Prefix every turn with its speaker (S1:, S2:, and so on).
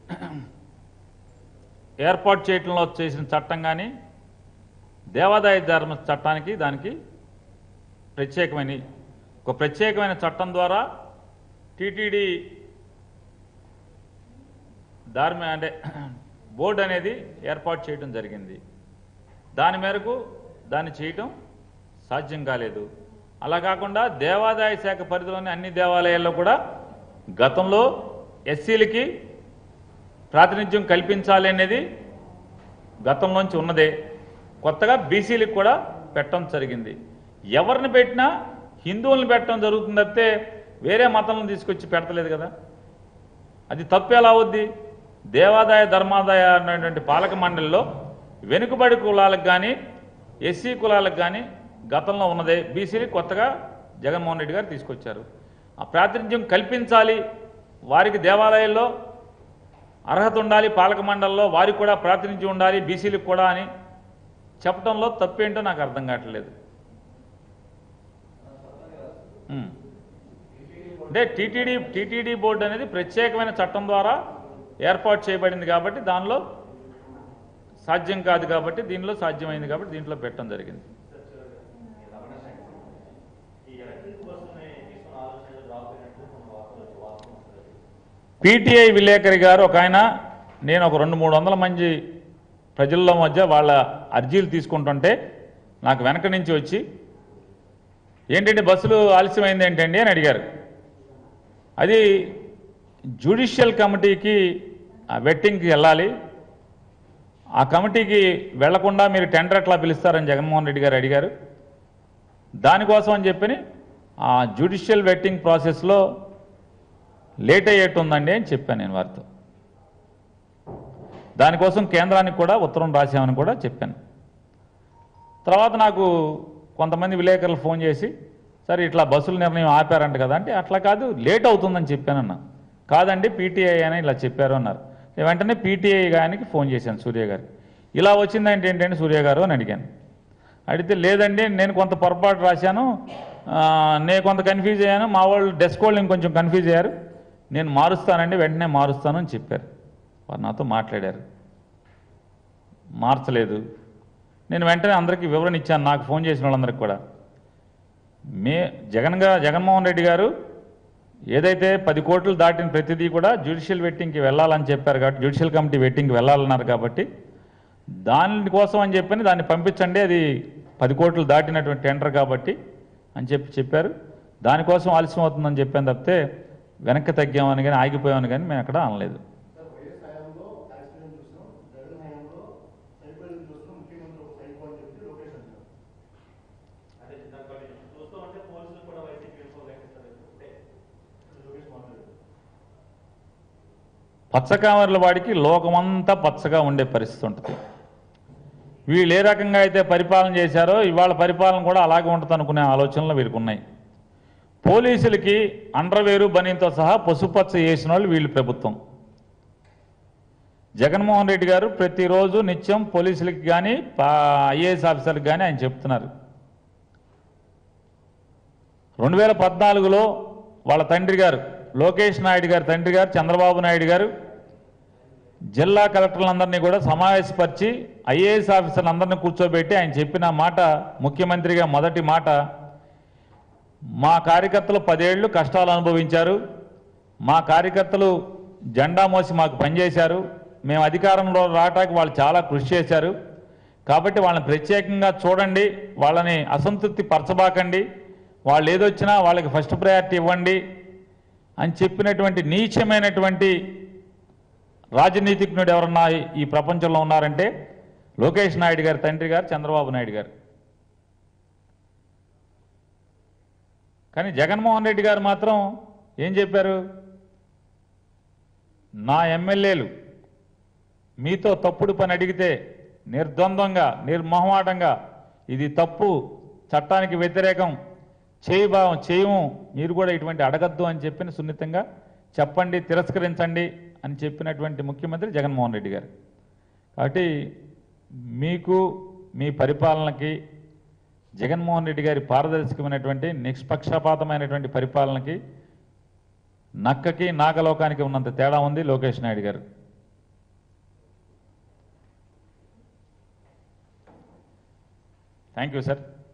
S1: ఏర్పాటు చేయటంలో చేసిన చట్టం కానీ దేవాదాయ ధర్మ చట్టానికి దానికి ప్రత్యేకమైన ఒక ప్రత్యేకమైన చట్టం ద్వారా టీటీడీ ధార్మి అంటే బోర్డు అనేది ఏర్పాటు చేయడం జరిగింది దాని మేరకు దాన్ని చేయటం సాధ్యం కాలేదు అలా కాకుండా దేవాదాయ శాఖ పరిధిలోని అన్ని దేవాలయాల్లో కూడా గతంలో ఎస్సీలకి ప్రాతినిధ్యం కల్పించాలి అనేది గతంలోంచి ఉన్నదే కొత్తగా బీసీలకు కూడా పెట్టడం జరిగింది ఎవరిని పెట్టినా హిందువులను పెట్టడం జరుగుతుంది తప్పితే వేరే మతాలను తీసుకొచ్చి పెడతలేదు కదా అది తప్పు ఎలా అవుద్ది దేవాదాయ ధర్మాదాయ అనేటువంటి పాలక మండలిలో వెనుకబడి కులాలకు కానీ ఎస్సీ కులాలకు కానీ గతంలో ఉన్నదే బీసీలు కొత్తగా జగన్మోహన్ రెడ్డి గారు తీసుకొచ్చారు ఆ ప్రాతినిధ్యం కల్పించాలి వారికి దేవాలయాల్లో అర్హత ఉండాలి పాలక మండలిలో వారికి కూడా ప్రాతినిధ్యం ఉండాలి బీసీలకు కూడా అని చెప్పడంలో తప్పేంటో నాకు అర్థం కావట్లేదు ఉమ్. అంటే టీటీడీ టీటీడీ బోర్డు అనేది ప్రత్యేకమైన చట్టం ద్వారా ఏర్పాటు చేయబడింది కాబట్టి దానిలో సాధ్యం కాదు కాబట్టి దీనిలో సాధ్యమైంది కాబట్టి దీంట్లో పెట్టడం జరిగింది పీటీఐ విలేకరి గారు ఒక ఆయన నేను ఒక రెండు మూడు వందల మంది ప్రజల మధ్య వాళ్ళ అర్జీలు తీసుకుంటుంటే నాకు వెనక నుంచి వచ్చి ఏంటంటే బస్సులు ఆలస్యమైంది ఏంటండి అని అడిగారు అది జ్యుడిషియల్ కమిటీకి ఆ వెట్టింగ్కి వెళ్ళాలి ఆ కమిటీకి వెళ్లకుండా మీరు టెండర్ ఎట్లా పిలుస్తారని జగన్మోహన్ రెడ్డి గారు అడిగారు దానికోసం అని చెప్పని ఆ జ్యుడిషియల్ వెట్టింగ్ ప్రాసెస్లో లేట్ అయ్యేట్టు ఉందండి అని చెప్పాను నేను వారితో దానికోసం కేంద్రానికి కూడా ఉత్తరం రాశామని కూడా చెప్పాను తర్వాత నాకు కొంతమంది విలేకరులు ఫోన్ చేసి సరే ఇట్లా బస్సుల నిర్ణయం ఆపారంట కదా అంటే అట్లా కాదు లేట్ అవుతుందని చెప్పానన్న కాదండి పీటీఐ అని ఇలా చెప్పారు అన్నారు నేను వెంటనే పీటీఐ గారికి ఫోన్ చేశాను సూర్య గారికి ఇలా వచ్చిందంటే ఏంటంటే సూర్య గారు అని అడిగాను అడిగితే లేదండి నేను కొంత పొరపాటు రాశాను ఆ, నేను కొంత కన్ఫ్యూజ్ అయ్యాను మా వాళ్ళు డెస్క్ వాళ్ళు ఇంకొంచెం కన్ఫ్యూజ్ అయ్యారు నేను మారుస్తానండి వెంటనే మారుస్తాను అని చెప్పారు వారు నాతో మాట్లాడారు మార్చలేదు నేను వెంటనే అందరికీ వివరణ ఇచ్చాను నాకు ఫోన్ చేసిన వాళ్ళందరికీ కూడా మే జగన్ గా జగన్మోహన్ రెడ్డి గారు ఏదైతే పది కోట్లు దాటిన ప్రతిదీ కూడా జ్యుడిషియల్ వెట్టింగ్కి వెళ్ళాలని చెప్పారు కాబట్టి జ్యుడిషియల్ కమిటీ వెట్టింగ్కి వెళ్ళాలన్నారు కాబట్టి దాని కోసం అని చెప్పని దాన్ని పంపించండి అది పది కోట్లు దాటినటువంటి టెండర్ కాబట్టి అని చెప్పి చెప్పారు దానికోసం ఆలస్యం అవుతుందని చెప్పాను తప్పితే వెనక్కి తగ్గామని కానీ ఆగిపోయామని కానీ మేము ఎక్కడ అనలేదు
S2: సార్ వైఎస్ హయాంలో యాక్సిడెంట్ చూసినాం జగన్ హయాంలో సైకోలు చూసినాం ముఖ్యమంత్రి ఒక సైకో అని చెప్పి లోకేష్ అంటారు
S3: అదే దాని కంటిన్యూ చూస్తూ ఉంటే పోలీసులు కూడా వైసీపీ లెక్కిస్తారు అంటే
S2: లోకేష్ మాట్లాడారు
S1: పచ్చకామర్ల వాడికి లోకమంతా పచ్చగా ఉండే పరిస్థితి ఉంటుంది వీళ్ళు ఏ రకంగా అయితే పరిపాలన చేశారో ఇవాళ పరిపాలన కూడా అలాగే ఉంటుంది అనుకునే ఆలోచనలు వీరికి ఉన్నాయి పోలీసులకి అండర్వేరు బనీతో సహా పసుపచ్చ చేసిన వాళ్ళు వీళ్ళు ప్రభుత్వం జగన్మోహన్ రెడ్డి గారు ప్రతిరోజు నిత్యం పోలీసులకి కానీ ఐఏఎస్ ఆఫీసర్లకు కానీ ఆయన చెప్తున్నారు రెండు వేల పద్నాలుగులో వాళ్ళ తండ్రి గారు లోకేష్ నాయుడు గారి తండ్రి గారు చంద్రబాబు నాయుడు గారు జిల్లా కలెక్టర్లందరినీ కూడా సమావేశపరిచి ఐఏఎస్ ఆఫీసర్లందరినీ కూర్చోబెట్టి ఆయన చెప్పిన మాట ముఖ్యమంత్రిగా మొదటి మాట మా కార్యకర్తలు పదేళ్లు కష్టాలు అనుభవించారు మా కార్యకర్తలు జెండా మోసి మాకు పనిచేశారు మేము అధికారంలో రావటానికి వాళ్ళు చాలా కృషి చేశారు కాబట్టి వాళ్ళని ప్రత్యేకంగా చూడండి వాళ్ళని అసంతృప్తి పరచబాకండి వాళ్ళు ఏదొచ్చినా వాళ్ళకి ఫస్ట్ ప్రయారిటీ ఇవ్వండి అని చెప్పినటువంటి నీచమైనటువంటి రాజనీతిజ్ఞుడు ఎవరన్నా ఈ- ఈ ప్రపంచంలో ఉన్నారంటే లోకేష్ నాయుడు గారి తండ్రి గారు చంద్రబాబు నాయుడు గారు కానీ జగన్మోహన్ రెడ్డి గారు మాత్రం ఏం చెప్పారు నా ఎమ్మెల్యేలు మీతో తప్పుడు పని అడిగితే నిర్ద్వంద్వంగా నిర్మోహమాటంగా ఇది తప్పు చట్టానికి వ్యతిరేకం చేయభావం చేయము మీరు కూడా ఇటువంటి అడగద్దు అని చెప్పిన సున్నితంగా చెప్పండి తిరస్కరించండి అని చెప్పినటువంటి ముఖ్యమంత్రి జగన్మోహన్ రెడ్డి గారు కాబట్టి మీకు మీ పరిపాలనకి జగన్మోహన్ రెడ్డి గారి పారదర్శకమైనటువంటి నిష్పక్షపాతమైనటువంటి పరిపాలనకి నక్కకి నాగలోకానికి ఉన్నంత తేడా ఉంది లోకేష్ నాయుడు గారు థ్యాంక్ యూ సార్